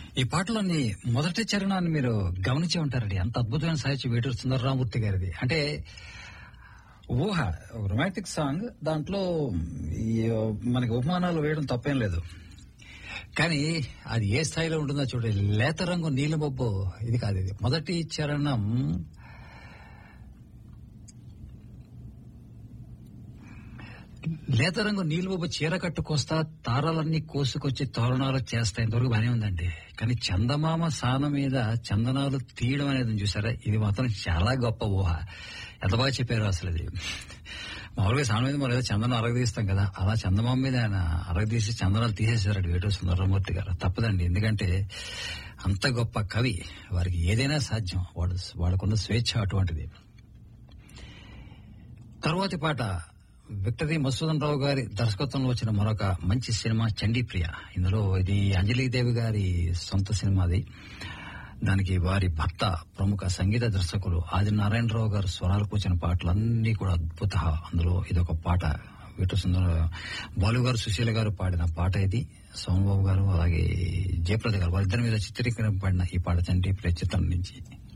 ఈ పాటలోని మొదటి చరణాన్ని మీరు గమనించి ఉంటారండి ఎంత అద్భుతమైన సాహిత్యం వేటూరు సుందరరామూర్తి గారిది అంటే ఊహ రొమాంటిక్ సాంగ్ దాంట్లో ఈ మనకి ఉపమానాలు వేయడం తప్పేం లేదు కానీ అది ఏ స్థాయిలో ఉంటుందో చూడండి లేత రంగు నీలమబ్బు ఇది కాదు ఇది మొదటి చరణం లేత రంగు నీలుమబ్బు చీర కట్టుకొస్తా తారలన్నీ కోసుకొచ్చి తోరణాలు చేస్తా ఇంతవరకు బానే ఉందండి కానీ చందమామ సాన మీద చందనాలు తీయడం అనేది ఉంది చూసారా ఇది మాత్రం చాలా గొప్ప ఊహ ఎంత బాగా చెప్పారు అసలు ఇది మామూలుగా సాన మీద మనం ఏదో చందనం అరగదీస్తాం కదా అలా చందమామ మీద ఆయన అరగదీసి చందనాలు తీసేశారు వేటూరు సుందరమూర్తి గారు తప్పదండి ఎందుకంటే అంత గొప్ప కవి వారికి ఏదైనా సాధ్యం వాడు వాడుకున్న స్వేచ్ఛ అటువంటిది తరువాతి పాట విక్టరీ మసూదన్ రావు గారి దర్శకత్వంలో వచ్చిన మరొక మంచి సినిమా చండీప్రియ ఇందులో ఇది అంజలీదేవి గారి సొంత సినిమాది దానికి వారి భర్త ప్రముఖ సంగీత దర్శకులు ఆది నారాయణరావు గారు స్వరాలు కూర్చిన పాటలన్నీ కూడా అద్భుత అందులో ఇదొక పాట వీటు సుందర బాలు గారు సుశీల గారు పాడిన పాట ఇది సోమబాబు గారు అలాగే జయప్రద గారు వారిద్దరి మీద చిత్రీకరింపబడిన ఈ పాట చండీప్రియ చిత్రం నుంచి